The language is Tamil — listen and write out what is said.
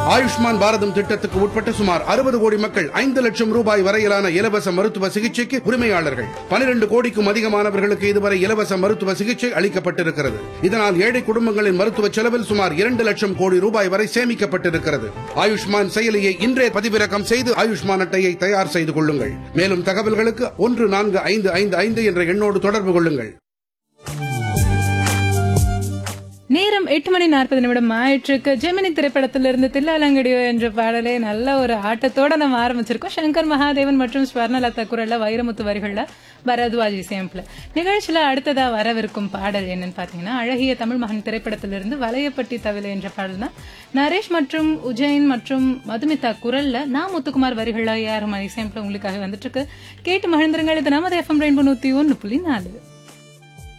ஆயுஷ்மான் பாரதம் திட்டத்துக்கு உட்பட்ட சுமார் அறுபது கோடி மக்கள் ஐந்து லட்சம் ரூபாய் வரையிலான இலவச மருத்துவ சிகிச்சைக்கு உரிமையாளர்கள் பனிரெண்டு கோடிக்கும் அதிகமானவர்களுக்கு இதுவரை இலவச மருத்துவ சிகிச்சை அளிக்கப்பட்டிருக்கிறது இதனால் ஏழை குடும்பங்களின் மருத்துவ செலவில் சுமார் இரண்டு லட்சம் கோடி ரூபாய் வரை சேமிக்கப்பட்டிருக்கிறது ஆயுஷ்மான் செயலியை இன்றே பதிவிறக்கம் செய்து ஆயுஷ்மான் அட்டையை தயார் செய்து கொள்ளுங்கள் மேலும் தகவல்களுக்கு ஒன்று நான்கு ஐந்து ஐந்து ஐந்து என்ற எண்ணோடு தொடர்பு கொள்ளுங்கள் நேரம் எட்டு மணி நாற்பது நிமிடம் ஆயிற்றுக்கு ஜெமினி திரைப்படத்திலிருந்து தில்லாலங்கடியோ என்ற பாடலே நல்ல ஒரு ஆட்டத்தோட நம்ம ஆரம்பிச்சிருக்கோம் சங்கர் மகாதேவன் மற்றும் ஸ்வர்ணலதா குரல்ல வைரமுத்து வரிகள்ல பரத்வாஜ் இசையமைப்புல நிகழ்ச்சியில அடுத்ததா வரவிருக்கும் பாடல் என்னன்னு பாத்தீங்கன்னா அழகிய தமிழ் மகன் திரைப்படத்திலிருந்து வலையப்பட்டி தவில என்ற பாடல் தான் நரேஷ் மற்றும் உஜயன் மற்றும் மதுமிதா குரல்ல நான் முத்துக்குமார் வரிகள்ல யாரும் இசையமைப்புல உங்களுக்காக வந்துட்டு இருக்கு கேட்டு மகிழ்ந்துருங்கள் இது நமது எஃப்எம் ரெயின்போ நூத்தி ஒன்னு புள்ளி நாலு